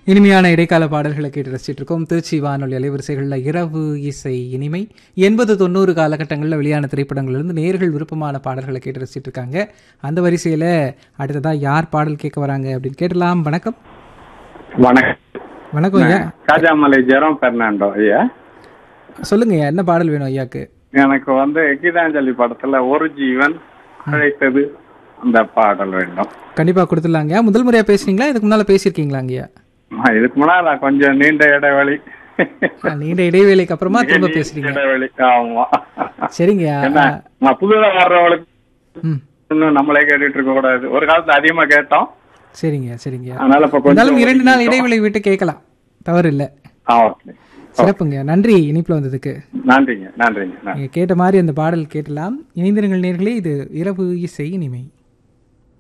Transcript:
இனிமையான இடைக்கால பாடல்களை கேட்டு ரசிச்சிட்டு இருக்கோம் திருச்சி வானொலி அலைவரிசைகளில் இரவு இசை இனிமை எண்பது தொண்ணூறு காலகட்டங்களில் வெளியான திரைப்படங்கள்லேருந்து நேர்கள் விருப்பமான பாடல்களை கேட்டு ரசிச்சிட்டு இருக்காங்க அந்த வரிசையில் அடுத்ததாக யார் பாடல் கேட்க வராங்க அப்படின்னு கேட்டலாம் வணக்கம் வணக்கம் வணக்கம் ஐயா காஜாமலை ஜெரம் பெர்னாண்டோ ஐயா சொல்லுங்க ஐயா என்ன பாடல் வேணும் ஐயாக்கு எனக்கு வந்து கீதாஞ்சலி படத்துல ஒரு ஜீவன் அழைத்தது அந்த பாடல் வேண்டும் கண்டிப்பாக கொடுத்துடலாங்க முதல் முறையாக பேசுறீங்களா இதுக்கு முன்னால் பேசியிருக்கீங்களாங்கய்யா ஆ, இதுக்கு முன்னாடி நான் கொஞ்சம் நீண்ட இடைவெளி ஆ, நீண்ட இடைவேளைக்கு அப்புறமா திரும்ப நீண்ட பேசுறீங்க இடைவெளி ஆமா சரிங்கய்யா என்ன நான் புதுதா வர்றவங்களுக்கு ம் இன்னும் நம்மளே கேட்டுட்டு இருக்க கூடாது ஒரு காலத்துல அதிகமா கேட்டோம் சரிங்க சரிங்க அதனால இப்ப இருந்தாலும் கொஞ்சம் இரண்டு நாள் இடைவெளி விட்டு கேட்கலாம் தவறு இல்லை ஆ ஓகே சிறப்புங்க நன்றி இனிப்புல வந்ததுக்கு நன்றிங்க நன்றிங்க நன்றி நீங்க கேட்ட மாதிரி அந்த பாடல் கேட்டலாம் இணைந்திருங்கள் நேர்களே இது இரவு இசை இனிமை